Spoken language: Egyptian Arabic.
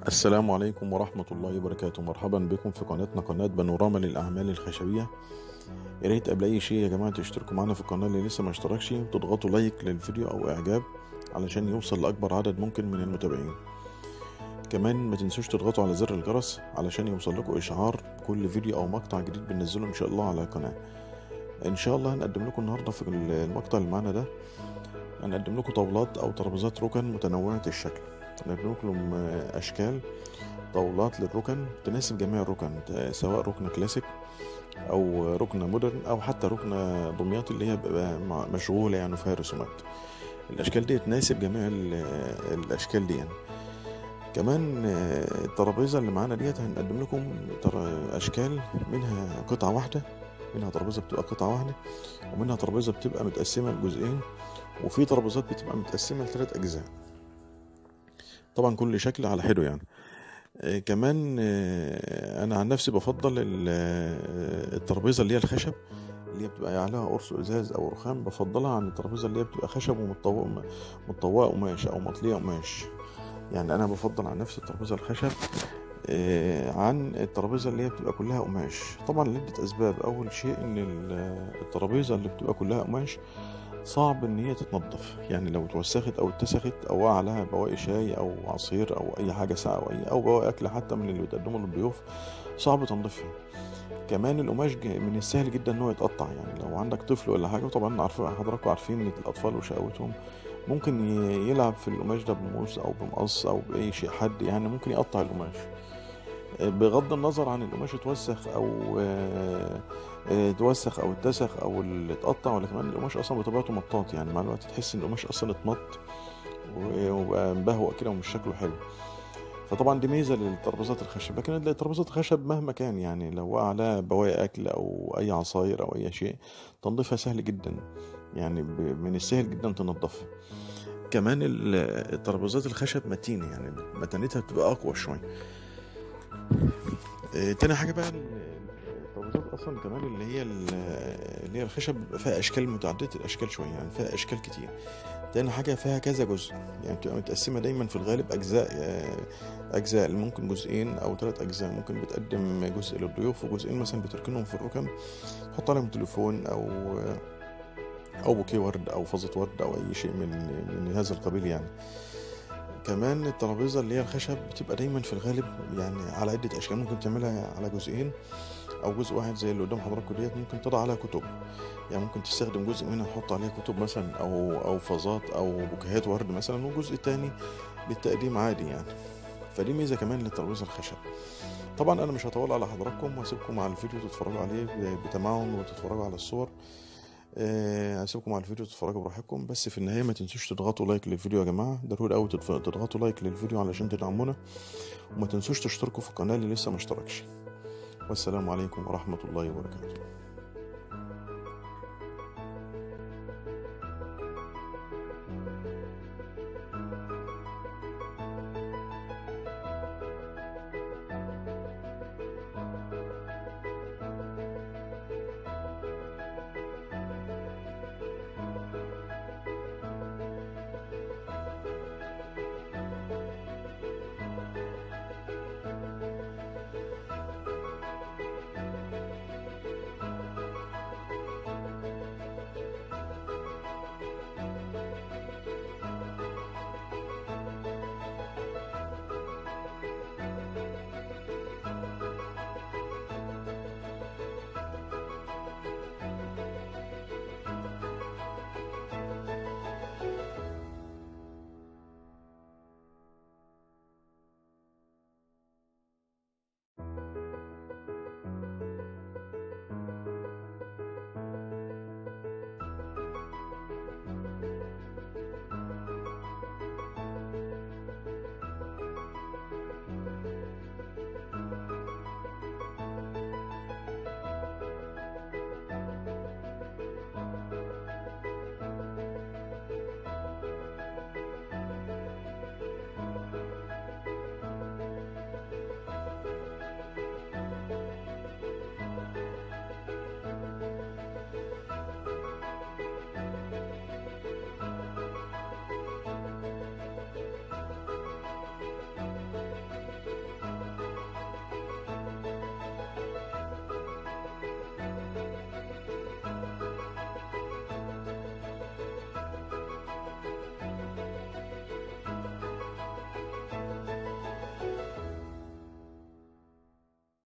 السلام عليكم ورحمة الله وبركاته مرحبا بكم في قناتنا قناة بانوراما للأعمال الخشبية يا ريت قبل أي شيء يا جماعة تشتركوا معنا في القناة اللي لسه ما اشتركش وتضغطوا لايك للفيديو أو إعجاب علشان يوصل لأكبر عدد ممكن من المتابعين كمان ما تنسوش تضغطوا على زر الجرس علشان يوصل لكم إشعار كل فيديو أو مقطع جديد بننزله إن شاء الله على القناة إن شاء الله هنقدم لكم النهاردة في المقطع اللي معانا ده هنقدم لكم طاولات أو ترابيزات ركن متنوعة الشكل هنقدم لكم أشكال طاولات للركن تناسب جميع الركن سواء ركن كلاسيك أو ركن مودرن أو حتى ركن دمياط اللي هي بيبقى مشغولة يعني فيها رسومات الأشكال دي تناسب جميع الأشكال دي يعني. كمان الترابيزة اللي معانا ديت هنقدم لكم أشكال منها قطعة واحدة منها ترابيزة بتبقى قطعة واحدة ومنها ترابيزة بتبقى متقسمة لجزئين وفي ترابيزات بتبقى متقسمة لثلاث أجزاء طبعا كل شكل على حده يعني آه كمان آه انا عن نفسي بفضل الترابيزه اللي هي الخشب اللي هي بتبقى عليها قرص ازاز او رخام بفضلها عن الترابيزه اللي هي بتبقى خشب ومطوقه قماش او مطليه قماش يعني انا بفضل عن نفسي الترابيزه الخشب آه عن الترابيزه اللي هي بتبقى كلها قماش طبعا لعده اسباب اول شيء ان الترابيزه اللي بتبقى كلها قماش صعب ان هي تتنضف يعني لو اتوسخت او اتسخت او وقع عليها بواقي شاي او عصير او اي حاجه ساقعه او اي او بواقي اكل حتى من اللي بتقدمه للضيوف صعب تنظيفها كمان القماش من السهل جدا ان هو يتقطع يعني لو عندك طفل ولا حاجه طبعا عارفين حضراتكم عارفين ان الاطفال وشقاوتهم ممكن يلعب في القماش ده بموس او بمقص او باي شيء حد يعني ممكن يقطع القماش بغض النظر عن القماش اتوسخ او اتوسخ او اتسخ او اللي اتقطع ولا كمان القماش اصلا بطبيعته مطاط يعني مع الوقت تحس ان القماش اصلا اتمط وبقى مبهوأ كده ومش شكله حلو فطبعا دي ميزه للترابيزات الخشب لكن الترابيزات الخشب مهما كان يعني لو وقع عليها بواقي اكل او اي عصاير او اي شيء تنظيفها سهل جدا يعني من السهل جدا تنظفها كمان الترابيزات الخشب متينه يعني متانتها بتبقى اقوى شويه تاني حاجه بقى الترابيزات اصلا كمان اللي هي اللي هي الخشب فيها اشكال متعدده الاشكال شويه يعني فيها اشكال كتير تاني حاجه فيها كذا جزء يعني بتبقى متقسمه دايما في الغالب اجزاء اجزاء ممكن جزئين او ثلاث اجزاء ممكن بتقدم جزء للضيوف وجزئين مثلا بتركنهم في الركن تحط عليهم تليفون او او بوكيه ورد او فازة ورد او اي شيء من من هذا القبيل يعني كمان الترابيزه اللي هي الخشب بتبقى دايما في الغالب يعني على عده اشكال ممكن تعملها على جزئين او جزء واحد زي اللي قدام حضراتكم ديت ممكن تضع عليها كتب يعني ممكن تستخدم جزء منها تحط عليها كتب مثلا او او فازات او بوكيهات ورد مثلا وجزء تاني للتقديم عادي يعني فدي ميزه كمان للترابيزه الخشب طبعا انا مش هطول على حضراتكم وهسيبكم على الفيديو تتفرجوا عليه بتمعن وتتفرجوا على الصور هسيبكم على الفيديو تتفرجوا براحتكم بس في النهايه ما تنسوش تضغطوا لايك للفيديو يا جماعه ضروري قوي تضغطوا لايك للفيديو علشان تدعمونا وما تنسوش تشتركوا في القناه اللي لسه ما اشتركش والسلام عليكم ورحمه الله وبركاته